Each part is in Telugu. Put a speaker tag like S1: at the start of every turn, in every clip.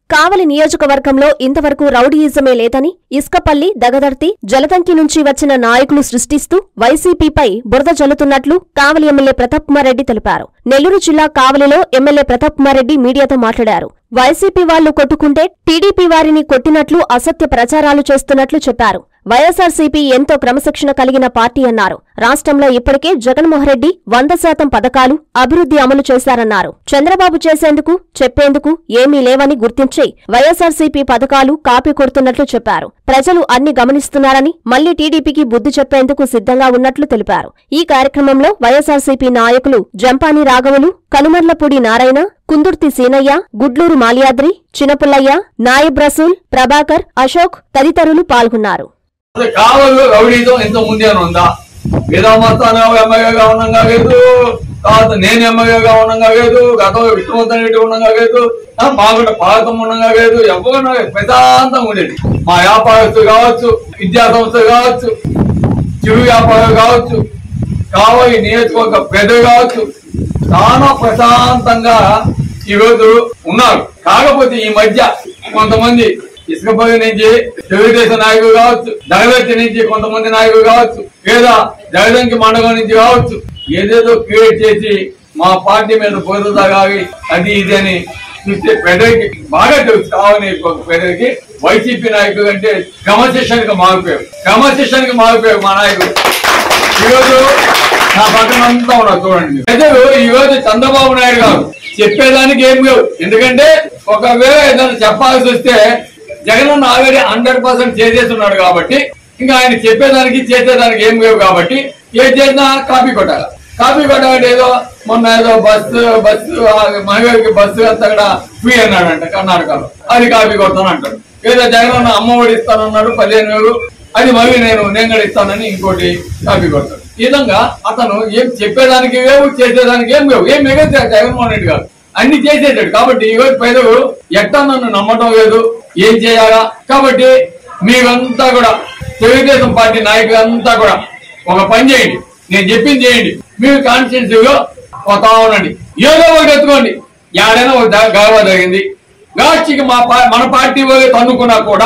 S1: కావలి నియోజకవర్గంలో ఇంతవరకు రౌడీయిజమే లేదని ఇసుకపల్లి దగదర్తి జలదంకి నుంచి వచ్చిన నాయకులు సృష్టిస్తూ వైసీపీపై బురద జల్లుతున్నట్లు కావలి ఎమ్మెల్యే ప్రతాప్ కుమార్ రెడ్డి తెలిపారు నెల్లూరు జిల్లా కావలిలో ఎమ్మెల్యే ప్రతాప్ కుమార్ రెడ్డి మీడియాతో మాట్లాడారు వైసీపీ వాళ్లు కొట్టుకుంటే టీడీపీ వారిని కొట్టినట్లు అసత్య ప్రచారాలు చేస్తున్నట్లు చెప్పారు వైఎస్ఆర్సీపీ ఎంతో క్రమశిక్షణ కలిగిన పార్టీ అన్నారు రాష్ట్రంలో ఇప్పటికే జగన్మోహన్ రెడ్డి వంద శాతం పథకాలు అభివృద్ధి అమలు చేశారన్నారు చంద్రబాబు చేసేందుకు చెప్పేందుకు ఏమీ లేవని గుర్తించి వైఎస్ఆర్సీపీ పథకాలు కాపీ కొడుతున్నట్లు చెప్పారు ప్రజలు అన్ని గమనిస్తున్నారని మళ్లీ టీడీపీకి బుద్ధి చెప్పేందుకు సిద్ధంగా ఉన్నట్లు తెలిపారు ఈ కార్యక్రమంలో వైఎస్ఆర్సీపీ నాయకులు జంపాని రాఘవులు కనుమర్లపూడి నారాయణ కుందుర్తి సీనయ్య గుడ్లూరు మాల్యాద్రి చినపుల్లయ్య నాయబ్ రసూల్ ప్రభాకర్ అశోక్ తదితరులు పాల్గొన్నారు
S2: అసలు కావాలి రౌడీజం ఇంత ముందే అని ఉందా ఏదో మొత్తాను ఎమ్మెల్యేగా ఉన్నాగా లేదు తర్వాత నేను ఎమ్మెల్యేగా ఉన్నాగా లేదు గతంలో విష్ణువర్ధన్ రెడ్డి ఉన్నాగా లేదు ఆ, మాగుంట పాలకం ఉన్నాగా లేదు ఎవరు ప్రశాంతంగా ఉండేది మా వ్యాపారస్తులు కావచ్చు విద్యా సంస్థలు కావచ్చు చిరు వ్యాపారం కావచ్చు కావాలి నియోజకవర్గ పెద్దలు కావచ్చు చాలా ప్రశాంతంగా ఈరోజు ఉన్నారు కాకపోతే ఈ మధ్య కొంతమంది ఇసుకపల్లి నుంచి తెలుగుదేశం నాయకులు కావచ్చు దళవెత్తి నుంచి కొంతమంది నాయకులు కావచ్చు లేదా జగదంకి మండలం నుంచి కావచ్చు ఏదేదో క్రియేట్ చేసి మా పార్టీ మీద బోధ తాగాలి అది ఇది అని చూస్తే పెద్దకి బాగా తెలుసు కావని ఒక పెద్దకి వైసీపీ నాయకులు అంటే క్రమశిక్షణకి మారిపోయారు క్రమశిక్షణకి మారిపోయారు మా నాయకులు ఈరోజు నా పక్కన అంతా ఉన్నారు చూడండి ప్రజలు ఈ రోజు చంద్రబాబు నాయుడు గారు చెప్పేదానికి ఏం లేవు ఎందుకంటే ఒకవేళ ఏదైనా చెప్పాల్సి వస్తే జగన్ ఆల్రెడీ హండ్రెడ్ పర్సెంట్ చేసేస్తున్నాడు కాబట్టి ఇంకా ఆయన చెప్పేదానికి చేసేదానికి ఏం లేవు కాబట్టి ఏం చేసినా కాపీ కొట్టాలి కాపీ కొట్టాలంటే ఏదో మొన్న ఏదో బస్సు బస్సు ఆ మహిళకి బస్సు అంతా కూడా ఫ్రీ అన్నాడంట కర్ణాటకలో అది కాపీ కొడతాను అంటాడు ఏదో జగన్ అమ్మ ఒడి ఇస్తానన్నాడు పదిహేను వేలు అది మళ్ళీ నేను నేను కూడా ఇస్తానని ఇంకోటి కాపీ కొడతాడు ఈ విధంగా అతను ఏం చెప్పేదానికి లేవు చేసేదానికి ఏం లేవు ఏం మిగతా జగన్మోహన్ రెడ్డి గారు అన్ని చేసేసాడు కాబట్టి ఈ రోజు ప్రజలు ఎట్టా నన్ను నమ్మటం లేదు ఏం చేయాలా కాబట్టి మీరంతా కూడా తెలుగుదేశం పార్టీ నాయకులంతా కూడా ఒక పని చేయండి నేను చెప్పింది చేయండి మీరు కాన్స్టిట్యూన్సీలో పోతా ఉండండి ఏదో ఒకటి ఎత్తుకోండి ఏడైనా ఒక ద- గొడవ జరిగింది లాస్ట్కి మా పా- మన పార్టీ వాళ్ళే తన్నుకున్నా కూడా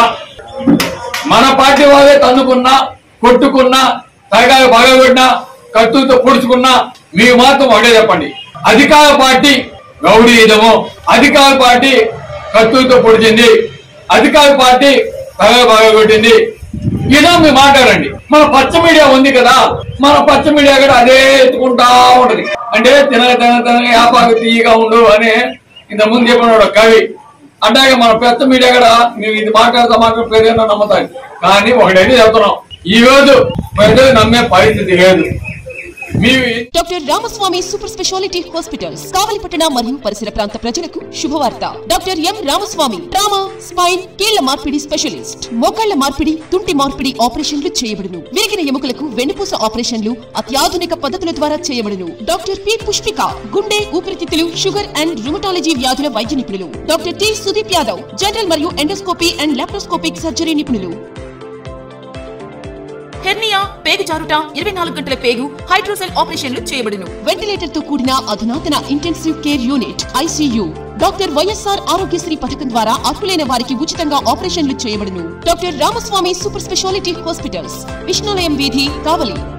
S2: మన పార్టీ వాళ్ళే తన్నుకున్నా కొట్టుకున్నా తరగాలు బాగొట్టినా కత్తులతో పొడుచుకున్నా మీరు మాత్రం ఒకటే చెప్పండి అధికార పార్టీ రౌడీయిజము అధికార పార్టీ కత్తులతో పొడిచింది అధికార పార్టీ తరగా బాగొట్టింది ఇలా మీరు మాట్లాడండి మన పచ్చ మీడియా ఉంది కదా మన పచ్చ మీడియా కూడా అదే ఎత్తుకుంటా ఉంటది అంటే తినగ తినగ తినగ వ్యాపారం తీయగా ఉండు అని ఇంత ముందు చెప్పినాడు ఒక కవి అంటే మన పెద్ద మీడియా కూడా మేము ఇది మాట్లాడతా మాట్లాడే ప్రజలు నమ్ముతారు కానీ ఒకటైతే చెప్తున్నాం ఈ రోజు ప్రజలు నమ్మే పరిస్థితి లేదు మీరు
S3: doctor Ramaswamy super speciality hospitals కావలిపట్టణ మరియు పరిసర ప్రాంత ప్రజలకు శుభవార్త doctor M Ramaswamy trauma spine కీళ్ల మార్పిడి స్పెషలిస్ట్ మోకాళ్ల మార్పిడి తుంటి మార్పిడి ఆపరేషన్లు చేయబడును విరిగిన ఎముకలకు వెన్నుపూస ఆపరేషన్లు అత్యాధునిక పద్ధతుల ద్వారా చేయబడును డాక్టర్ పి పుష్పిక గుండె ఊపిరితిత్తులు షుగర్ అండ్ రుమటాలజీ వ్యాధుల వైద్య నిపుణులు doctor T Sudeep Yadav general మరియు ఎండోస్కోపీ అండ్ లాప్రోస్కోపిక్ సర్జరీ నిపుణులు హెర్నియా పేగు జారుట ఇరవై నాలుగు గంటల పేగు హైడ్రోసెల్ ఆపరేషన్లు చేయబడును వెంటిలేటర్ తో కూడిన అధునాతన intensive care unit ICU doctor YSR Aarogyasri పథకం ద్వారా అర్హులైన వారికి ఉచితంగా ఆపరేషన్లు చేయబడును doctor Ramaswamy super speciality hospitals Vishnulayam వీధి కావలి